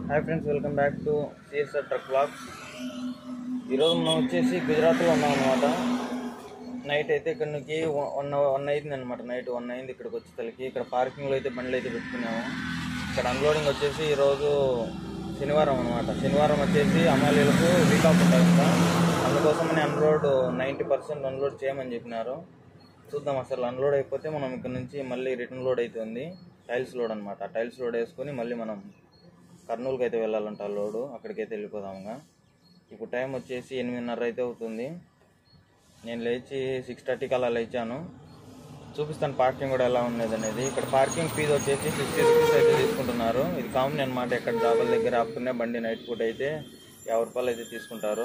Hi friends welcome back to CSR truck blogs ఈరోజు మనం వచ్చేసి గుజరాత్లో ఉన్నాం అనమాట నైట్ అయితే ఇక్కడ నుంచి వన్ వన్ అయింది అనమాట నైట్ వన్ అయింది ఇక్కడికి వచ్చి తలకి ఇక్కడ పార్కింగ్లో అయితే బండ్లు అయితే పెట్టుకున్నాము ఇక్కడ అన్లోడింగ్ వచ్చేసి ఈరోజు శనివారం అనమాట శనివారం వచ్చేసి అమ్మాయిలకు వీక్ ఆఫ్ ఉంటుంది కదా అందుకోసమని అన్లోడ్ నైంటీ పర్సెంట్ అన్లోడ్ చేయమని చెప్పినారు చూద్దాం అసలు అన్లోడ్ అయిపోతే మనం ఇక్కడ నుంచి మళ్ళీ రిటర్న్ లోడ్ అవుతుంది టైల్స్ లోడ్ అనమాట టైల్స్ లోడ్ వేసుకొని మళ్ళీ మనం కర్నూలుకి అయితే వెళ్ళాలంట ఆ లోడు అక్కడికైతే వెళ్ళిపోదాముగా ఇప్పుడు టైం వచ్చేసి ఎనిమిదిన్నర అయితే అవుతుంది నేను లేచి సిక్స్ థర్టీకి అలా లేచాను చూపిస్తాను పార్కింగ్ కూడా ఎలా ఉన్నది అనేది ఇక్కడ పార్కింగ్ ఫీజు వచ్చేసి సిక్స్టీ రూపీస్ అయితే తీసుకుంటున్నారు ఇది కామన్ అనమాట ఎక్కడ జాబుల దగ్గర ఆపుకునే బండి నైట్ పూట అయితే యాభై రూపాయలు అయితే తీసుకుంటారు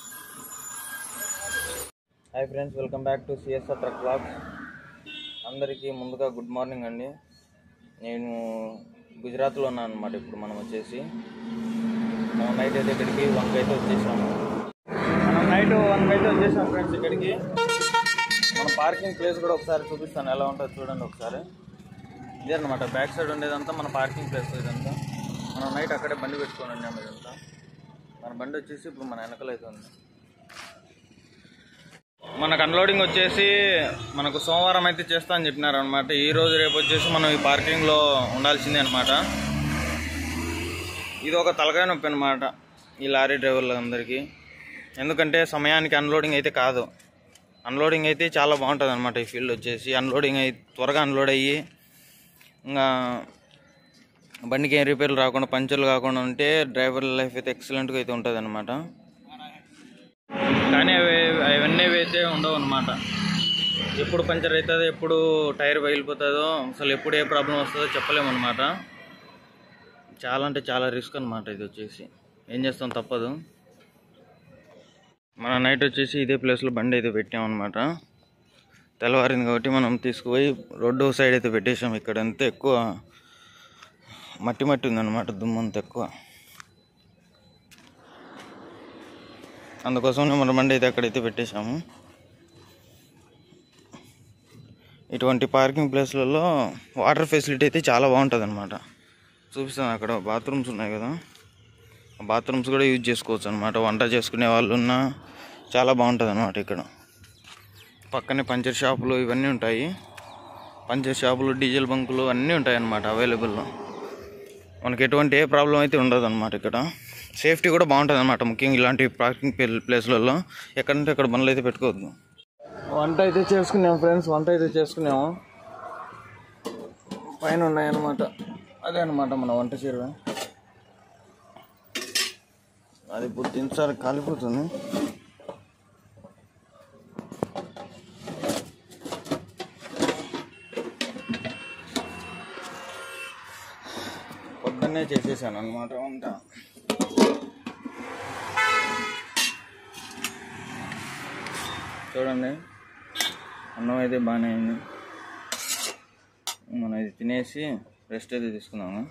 hi friends welcome back to CSR truck blogs అందరికీ ముందుగా గుడ్ మార్నింగ్ అండి నేను గుజరాత్లో ఉన్నాను అనమాట ఇప్పుడు మనం వచ్చేసి మనం నైట్ అయితే ఇక్కడికి వన్కి అయితే వచ్చేసాము మనం నైట్ వన్కి అయితే వచ్చేసాం ఫ్రెండ్స్ ఇక్కడికి మన పార్కింగ్ ప్లేస్ కూడా ఒకసారి చూపిస్తాను ఎలా ఉంటుందో చూడండి ఒకసారి ఇదే అనమాట బ్యాక్ సైడ్ ఉండేదంతా మన పార్కింగ్ ప్లేస్ ఇదంతా మనం నైట్ అక్కడే బండి పెట్టుకొని ఉన్నాము ఇదంతా మన బండి వచ్చేసి ఇప్పుడు మన వెనకలు అయితే ఉంది మనకు అన్లోడింగ్ వచ్చేసి మనకు సోమవారం అయితే చేస్తా అని చెప్పినారు అనమాట ఈ రోజు రేపు వచ్చేసి మనం ఈ పార్కింగ్లో ఉండాల్సిందే అనమాట ఇది ఒక తలకాయ నొప్పి అనమాట ఈ లారీ డ్రైవర్లందరికీ ఎందుకంటే సమయానికి అన్లోడింగ్ అయితే కాదు అన్లోడింగ్ అయితే చాలా బాగుంటుంది అనమాట ఈ ఫీల్డ్ వచ్చేసి అన్లోడింగ్ అయి త్వరగా అన్లోడ్ అయ్యి ఇంకా బండికి ఏం రిపేర్లు రాకుండా పంచర్లు కాకుండా ఉంటే డ్రైవర్ లైఫ్ అయితే ఎక్సలెంట్గా అయితే ఉంటుంది అనమాట కానీ అవి అవన్నీ అయితే ఉండవు అనమాట ఎప్పుడు పంచర్ అవుతుందో ఎప్పుడు టైర్ పగిలిపోతుందో అసలు ఎప్పుడు ఏ ప్రాబ్లం వస్తుందో చెప్పలేము అనమాట చాలా అంటే చాలా రిస్క్ అనమాట ఇది వచ్చేసి ఏం చేస్తాం తప్పదు మన నైట్ వచ్చేసి ఇదే ప్లేస్లో బండి అయితే పెట్టామన్నమాట తెల్లవారింది కాబట్టి మనం తీసుకుపోయి రోడ్డు సైడ్ అయితే పెట్టేసాం ఇక్కడ అంతా ఎక్కువ మట్టి మట్టి ఉందన్నమాట దుమ్మంత ఎక్కువ అందుకోసం మన బండి అయితే అక్కడైతే పెట్టేశాము ఇటువంటి పార్కింగ్ ప్లేస్లలో వాటర్ ఫెసిలిటీ అయితే చాలా బాగుంటుంది అనమాట చూపిస్తాను అక్కడ బాత్రూమ్స్ ఉన్నాయి కదా ఆ బాత్రూమ్స్ కూడా యూజ్ చేసుకోవచ్చు అనమాట వంట చేసుకునే వాళ్ళు ఉన్నా చాలా బాగుంటుంది అనమాట ఇక్కడ పక్కనే పంచర్ షాపులు ఇవన్నీ ఉంటాయి పంచర్ షాపులు డీజిల్ బంకులు అన్నీ ఉంటాయి అన్నమాట అవైలబుల్లో మనకి ఎటువంటి ఏ ప్రాబ్లం అయితే ఉండదు అనమాట ఇక్కడ సేఫ్టీ కూడా బాగుంటుంది అనమాట ముఖ్యంగా ఇలాంటి పార్కింగ్ ప్లేస్లలో ఎక్కడంటే అక్కడ బండ్లు అయితే పెట్టుకోవద్దు వంట అయితే చేసుకున్నాము ఫ్రెండ్స్ వంట అయితే చేసుకున్నాము పైన ఉన్నాయన్నమాట అదే అనమాట మన వంట చీర అది ఇప్పుడు తినసారి కాలిపోతుంది పొద్దున్నే చేసేసాను అనమాట వంట చూడండి అన్నం అయితే బాగానే అయింది మనం ఇది తినేసి రెస్ట్ అయితే తీసుకున్నాము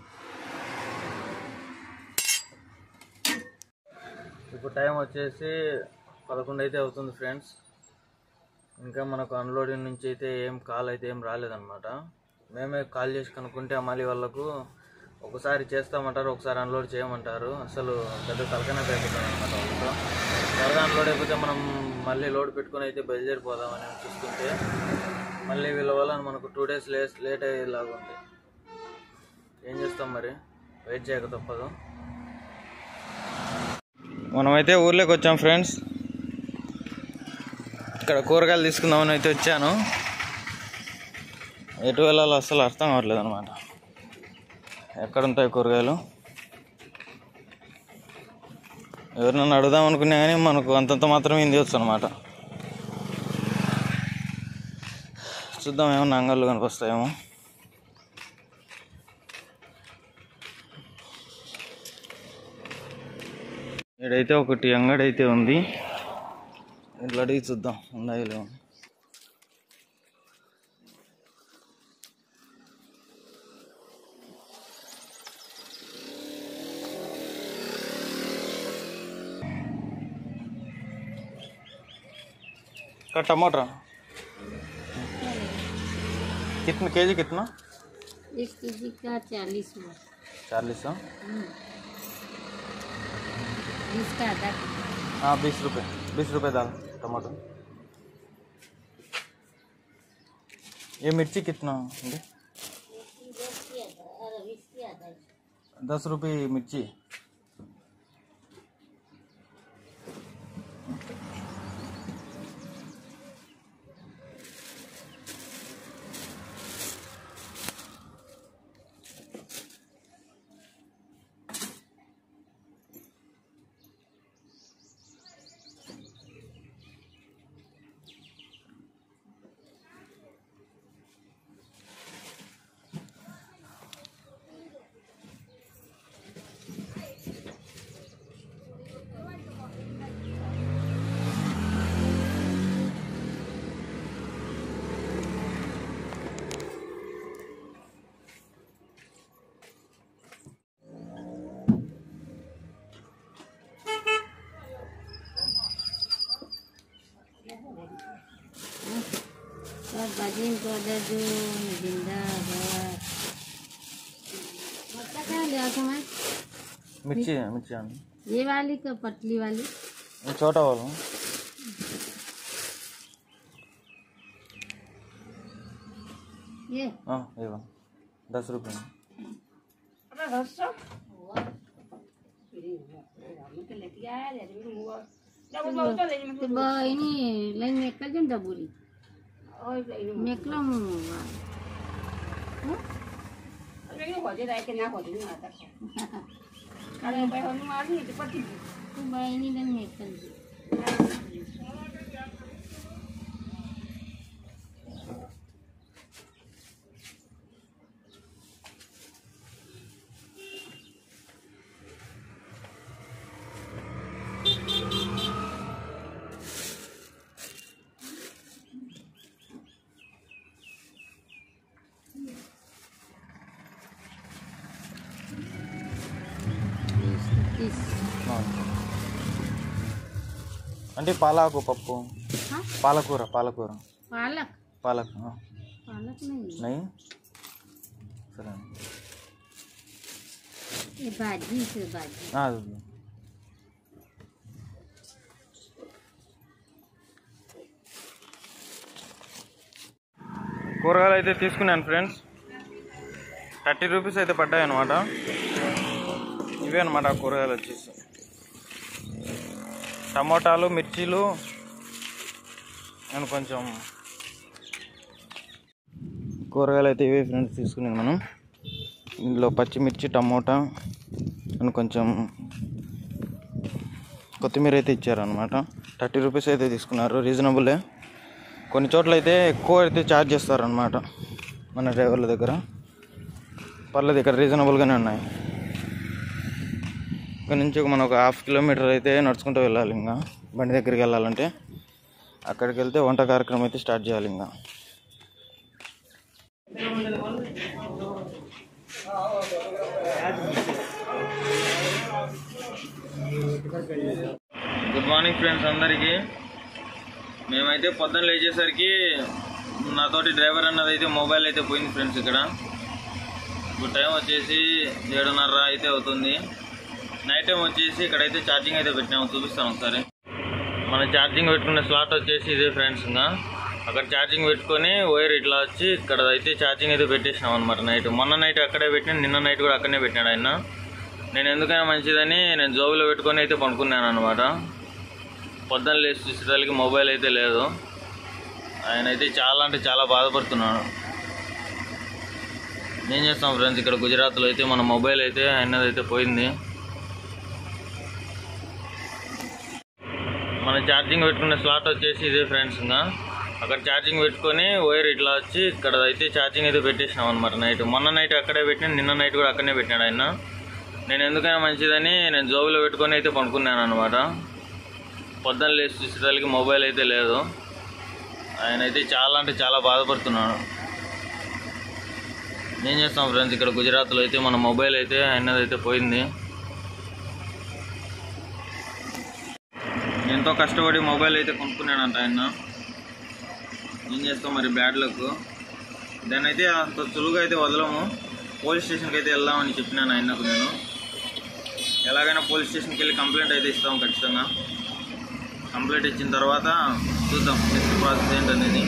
ఇప్పుడు టైం వచ్చేసి పదకొండు అయితే అవుతుంది ఫ్రెండ్స్ ఇంకా మనకు అన్లోడింగ్ నుంచి అయితే ఏం కాల్ అయితే ఏం రాలేదన్నమాట మేమే కాల్ చేసి కనుక్కుంటే అమ్మాలి వాళ్ళకు ఒకసారి చేస్తామంటారు ఒకసారి అన్లోడ్ చేయమంటారు అసలు పెద్ద తలకనే అయిపోతాం అనమాట వాళ్ళతో త్వరగా అన్లోడ్ అయిపోతే మనం మళ్ళీ లోడ్ పెట్టుకొని అయితే బయలుదేరిపోదామని చూసుకుంటే మళ్ళీ వీళ్ళ వల్ల మనకు టూ డేస్ లేట్ లేట్ అయ్యేలాగా ఉంది ఏం చేస్తాం మరి వెయిట్ చేయక తప్పదు మనమైతే ఊర్లోకి వచ్చాం ఫ్రెండ్స్ ఇక్కడ కూరగాయలు తీసుకుందామని అయితే వచ్చాను ఎటు వెళ్ళాలో అసలు అర్థం కావట్లేదు అనమాట ఎక్కడ ఉంటాయి కూరగాయలు ఎవరినైనా అడుగుదాం అనుకున్నా కానీ మనకు అంతంత మాత్రమే హిందీ వచ్చు అనమాట చూద్దాం ఏమన్నా అంగళ్ళు కనిపిస్తాయేమో ఇక్కడైతే ఒకటి అంగడి అయితే ఉంది ఇట్లా అడిగి చూద్దాం ఉన్నాయో లేవు का टमाटर कितना केजी कितना एक के जी का चालीस हुआ चालीस सौ बीस का आधा हाँ बीस रुपये बीस रुपये दाल टमाटर ये मिर्ची कितना है दस रुपये मिर्ची और बाजी को दे दो जिंदाबाद मक्का क्या लिया था मैं मिर्ची है मिर्ची आनी ये वाली का पतली वाली ये छोटा वाला ये हाँ ये वाला दस रुपये में तो ब- ini lain mekel jam dah buri. Mekel mu. Tu ba ini dan mekel. Is. ఆ. అంటే పాలాకు పప్పు Hah? పాలకూర పాలకూర Palak. పాలక్ ఆ. Palak नहीं. నై సరే అండి. ये भाजी से भाजी. ఆ, అది ఉంది. కూరగాయలు అయితే తీసుకున్నాను ఫ్రెండ్స్ థర్టీ రూపీస్ అయితే పడ్డాయి అనమాట ఇవే అనమాట ఆ కూరగాయలు వచ్చేసి టమోటాలు మిర్చీలు నేను కొంచెం కూరగాయలు అయితే ఇవే ఫ్రెండ్స్ తీసుకున్నాను మనం ఇందులో పచ్చిమిర్చి టమోటా అండ్ కొంచెం కొత్తిమీర అయితే ఇచ్చారనమాట థర్టీ రూపీస్ అయితే తీసుకున్నారు రీజనబులే కొన్ని చోట్ల అయితే ఎక్కువ అయితే ఛార్జ్ చేస్తారనమాట మన డ్రైవర్ల దగ్గర పర్లేదు ఇక్కడ రీజనబుల్గానే ఉన్నాయి ఇక్కడ నుంచి ఒక మనం ఒక హాఫ్ కిలోమీటర్ అయితే నడుచుకుంటూ వెళ్ళాలి ఇంకా బండి దగ్గరికి వెళ్ళాలంటే అక్కడికి వెళ్తే వంట కార్యక్రమం అయితే స్టార్ట్ చేయాలి ఇంకా గుడ్ మార్నింగ్ ఫ్రెండ్స్ అందరికీ మేమైతే పొద్దున్న లేచేసరికి నాతోటి డ్రైవర్ అన్నది అయితే మొబైల్ అయితే పోయింది ఫ్రెండ్స్ ఇక్కడ ఇప్పుడు టైం వచ్చేసి ఏడున్నర అయితే అవుతుంది నైట్ టైం వచ్చేసి ఇక్కడైతే ఛార్జింగ్ అయితే పెట్టినాము చూపిస్తాను ఒకసారి మన ఛార్జింగ్ పెట్టుకునే స్లాట్ వచ్చేసి ఇదే ఫ్రెండ్స్ ఇంకా అక్కడ ఛార్జింగ్ పెట్టుకొని వైర్ ఇట్లా వచ్చి ఇక్కడ అయితే ఛార్జింగ్ అయితే పెట్టేసినాం అనమాట నైట్ మొన్న నైట్ అక్కడే పెట్టిన నిన్న నైట్ కూడా అక్కడనే పెట్టినాడు ఆయన నేను ఎందుకైనా మంచిదని నేను జోబులో పెట్టుకొని అయితే పనుకున్నాను అనమాట పొద్దున్న లేచి చూసేసరికి మొబైల్ అయితే లేదు ఆయన అయితే చాలా అంటే చాలా బాధపడుతున్నాడు ఏం చేస్తాం ఫ్రెండ్స్ ఇక్కడ గుజరాత్లో అయితే మన మొబైల్ అయితే ఆయనది అయితే పోయింది మన ఛార్జింగ్ పెట్టుకునే స్లాట్ వచ్చేసి ఇదే ఫ్రెండ్స్ ఇంకా అక్కడ ఛార్జింగ్ పెట్టుకొని వైర్ ఇట్లా వచ్చి ఇక్కడ అయితే ఛార్జింగ్ అయితే పెట్టేసినాం అనమాట నైట్ మొన్న నైట్ అక్కడే పెట్టిన నిన్న నైట్ కూడా అక్కడనే పెట్టినాడు ఆయన నేను ఎందుకైనా మంచిదని నేను జోబులో పెట్టుకొని అయితే పనుకున్నాను అనమాట పొద్దున్న లేచి చూసేసరికి మొబైల్ అయితే లేదు ఆయన అయితే చాలా అంటే చాలా బాధపడుతున్నాడు ఏం చేస్తాం ఫ్రెండ్స్ ఇక్కడ గుజరాత్లో అయితే మన మొబైల్ అయితే ఆయనది అయితే పోయింది ఎంతో కష్టపడి మొబైల్ అయితే కొనుక్కున్నాడంట ఆయన ఏం చేస్తాం మరి బ్యాడ్ లక్ దాన్ని అయితే అంత సులువుగా అయితే వదలము పోలీస్ స్టేషన్కి అయితే వెళ్దామని చెప్పినాను ఆయనకు నేను ఎలాగైనా పోలీస్ స్టేషన్కి వెళ్ళి కంప్లైంట్ అయితే ఇస్తాం ఖచ్చితంగా కంప్లైంట్ ఇచ్చిన తర్వాత చూద్దాం నెక్స్ట్ ప్రాసెస్ ఏంటనేది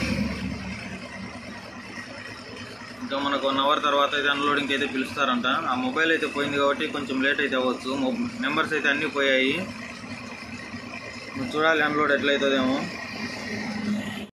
ఇంకా మనకు వన్ అవర్ తర్వాత అయితే అన్లోడింగ్ అయితే పిలుస్తారంట ఆ మొబైల్ అయితే పోయింది కాబట్టి కొంచెం లేట్ అయితే అవ్వచ్చు నెంబర్స్ అయితే అన్నీ పోయాయి చూడాలి అన్లోడ్ ఎట్లయితుందేమో